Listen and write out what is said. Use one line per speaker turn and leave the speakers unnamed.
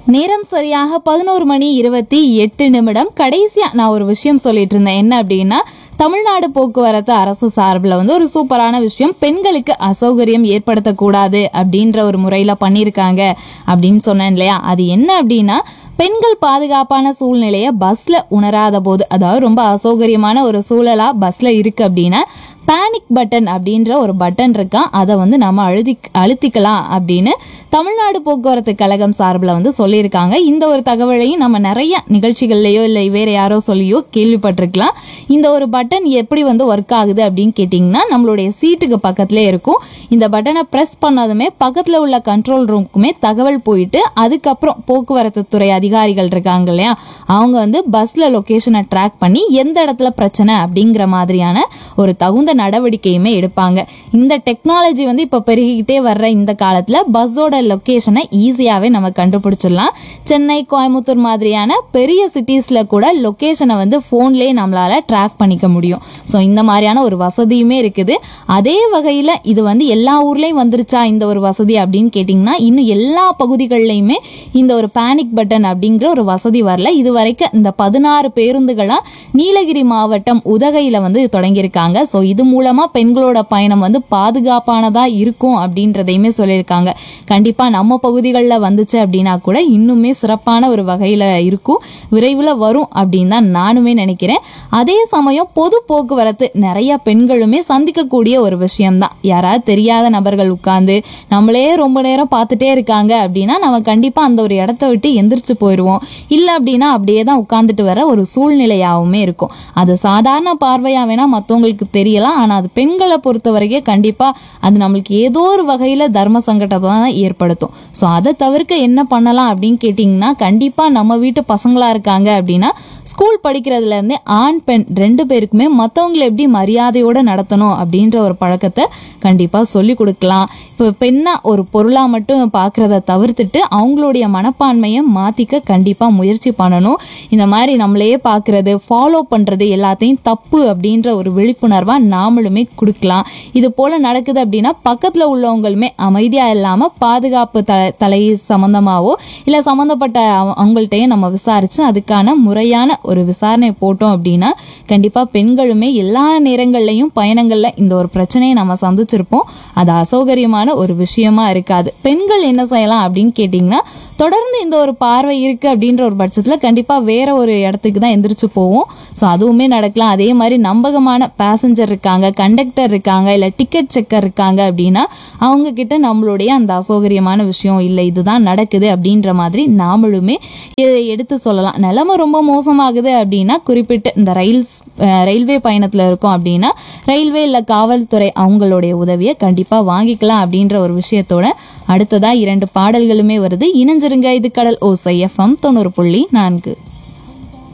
நேரம் சரியாக பதினோரு மணி இருபத்தி எட்டு நிமிடம் கடைசியா நான் ஒரு விஷயம் சொல்லிட்டு இருந்தேன் என்ன அப்படின்னா தமிழ்நாடு போக்குவரத்து அரசு சார்பில் வந்து ஒரு சூப்பரான விஷயம் பெண்களுக்கு அசௌகரியம் ஏற்படுத்தக்கூடாது அப்படின்ற ஒரு முறையில் பண்ணியிருக்காங்க அப்படின்னு சொன்னேன் இல்லையா அது என்ன அப்படின்னா பெண்கள் பாதுகாப்பான சூழ்நிலையை பஸ்ல உணராத போது அதாவது ரொம்ப அசௌகரியமான ஒரு சூழலா பஸ்ல இருக்கு அப்படின்னா பேனிக் பட்டன் அப்படின்ற ஒரு பட்டன் இருக்கா அதை வந்து நம்ம அழுதி அழுத்திக்கலாம் அப்படின்னு தமிழ்நாடு போக்குவரத்து கழகம் சார்பில் வந்து சொல்லியிருக்காங்க இந்த ஒரு தகவலையும் நம்ம நிறைய நிகழ்ச்சிகள்லையோ இல்லை வேற யாரோ சொல்லியோ கேள்விப்பட்டிருக்கலாம் இந்த ஒரு பட்டன் எப்படி வந்து ஒர்க் ஆகுது அப்படின்னு கேட்டிங்கன்னா நம்மளுடைய சீட்டுக்கு பக்கத்துலேயே இருக்கும் இந்த பட்டனை ப்ரெஸ் பண்ணதுமே பக்கத்தில் உள்ள கண்ட்ரோல் ரூமுக்குமே தகவல் போயிட்டு அதுக்கப்புறம் போக்குவரத்து துறை அதிகாரிகள் இருக்காங்க இல்லையா அவங்க வந்து பஸ்ல லொகேஷனை ட்ராக் பண்ணி எந்த இடத்துல பிரச்சனை அப்படிங்கிற மாதிரியான ஒரு தகுந்த நடவடிக்கையுமே எடுப்பாங்க இந்த டெக்னாலஜி வந்து இப்போ பெருகிக்கிட்டே வர்ற இந்த காலத்தில் பஸ்ஸோட லொக்கேஷனை ஈஸியாகவே நம்ம கண்டுபிடிச்சிடலாம் சென்னை கோயம்புத்தூர் மாதிரியான பெரிய சிட்டிஸில் கூட லொக்கேஷனை வந்து ஃபோன்லேயே நம்மளால் ட்ராக் பண்ணிக்க முடியும் ஸோ இந்த மாதிரியான ஒரு வசதியுமே இருக்குது அதே வகையில் இது வந்து எல்லா ஊர்லேயும் வந்துருச்சா இந்த ஒரு வசதி அப்படின்னு கேட்டிங்கன்னா இன்னும் எல்லா பகுதிகள்லையுமே இந்த ஒரு பேனிக் பட்டன் அப்படிங்கிற ஒரு வசதி வரல இது வரைக்கும் இந்த பதினாறு பேருந்துகளாக நீலகிரி மாவட்டம் உதகையில் வந்து தொடங்கியிருக்காங்க ஸோ இது மூலமாக பெண்களோட பயணம் வந்து பாதுகாப்பானதாக இருக்கும் அப்படின்றதையுமே சொல்லியிருக்காங்க கண்டிப்பாக நம்ம பகுதிகளில் வந்துச்சு அப்படின்னா கூட இன்னுமே சிறப்பான ஒரு வகையில் இருக்கும் விரைவில் வரும் அப்படின்னு தான் நானுமே நினைக்கிறேன் அதே சமயம் பொது போக்குவரத்து நிறைய பெண்களுமே சந்திக்கக்கூடிய ஒரு விஷயம்தான் யாராவது தெரியாத நபர்கள் உட்கார்ந்து நம்மளே ரொம்ப நேரம் பார்த்துட்டே இருக்காங்க அப்படின்னா நம்ம கண்டிப்பாக அந்த ஒரு இடத்த விட்டு எந்திரிச்சு போயிடுவோம் இல்லை அப்படின்னா அப்படியே தான் உட்காந்துட்டு வர ஒரு சூழ்நிலையாகவுமே இருக்கும் அது சாதாரண பார்வையாக வேணால் மற்றவங்களுக்கு தெரியலாம் ஆனால் அது பெண்களை பொறுத்த வரைக்கும் கண்டிப்பாக அது நம்மளுக்கு ஏதோ ஒரு வகையில் தர்ம சங்கடத்தை தான் ஏற்படுத்தும் ஸோ அதை தவிர்க்க என்ன பண்ணலாம் அப்படின்னு கேட்டிங்கன்னா கண்டிப்பாக நம்ம வீட்டு பசங்களாக இருக்காங்க அப்படின்னா ஸ்கூல் படிக்கிறதுலேருந்தே ஆண் பெண் ரெண்டு பேருக்குமே மற்றவங்களை எப்படி மரியாதையோடு நடத்தணும் அப்படின்ற ஒரு பழக்கத்தை கண்டிப்பாக சொல்லி கொடுக்கலாம் இப்போ பெண்ணாக ஒரு பொருளாக மட்டும் பார்க்குறத தவிர்த்துட்டு அவங்களுடைய மனப்பான்மையை மாற்றிக்க கண்டிப்பாக முயற்சி பண்ணணும் இந்த மாதிரி நம்மளையே பார்க்குறது ஃபாலோ பண்ணுறது எல்லாத்தையும் தப்பு அப்படின்ற ஒரு விழிப்புணர்வாக நாமளுமே கொடுக்கலாம் இது போல் நடக்குது அப்படின்னா பக்கத்தில் உள்ளவங்களுமே அமைதியாக இல்லாமல் பாதுகாப்பு த தலை சம்மந்தமாகவோ இல்லை சம்மந்தப்பட்ட அவ- அவங்கள்ட்டையும் நம்ம விசாரித்து அதுக்கான முறையான ஒரு விசாரணை போட்டோம் அப்படின்னா கண்டிப்பாக பெண்களுமே எல்லா நேரங்கள்லையும் பயணங்களில் இந்த ஒரு பிரச்சனையை நம்ம சந்திச்சிருப்போம் அது அசௌகரியமான ஒரு விஷயமா இருக்காது பெண்கள் என்ன செய்யலாம் அப்படின்னு கேட்டிங்கன்னா தொடர்ந்து இந்த ஒரு பார்வை இருக்கு அப்படின்ற ஒரு பட்சத்தில் கண்டிப்பாக வேற ஒரு இடத்துக்கு தான் எந்திரிச்சு போவோம் ஸோ அதுவுமே நடக்கலாம் அதே மாதிரி நம்பகமான பேசஞ்சர் இருக்காங்க கண்டக்டர் இருக்காங்க இல்லை டிக்கெட் செக்கர் இருக்காங்க அப்படின்னா அவங்க கிட்ட நம்மளுடைய அந்த அசௌகரியமான விஷயம் இல்லை இதுதான் நடக்குது அப்படின்ற மாதிரி நாமளுமே இதை எடுத்து சொல்லலாம் நிலைமை ரொம்ப மோசமாகுது அப்படின்னா குறிப்பிட்ட இந்த ரயில்ஸ் அஹ், ரயில்வே பயணத்தில் இருக்கோம் அப்படின்னா ரயில்வே இல்லை காவல்துறை அவங்களுடைய உதவியை கண்டிப்பாக வாங்கிக்கலாம் அப்படின்ற ஒரு விஷயத்தோட அடுத்ததா இரண்டு பாடல்களுமே வருது இணைஞ்சிருங்க இது கடல் ஓசை எஃப்எம் தொண்ணூறு புள்ளி நான்கு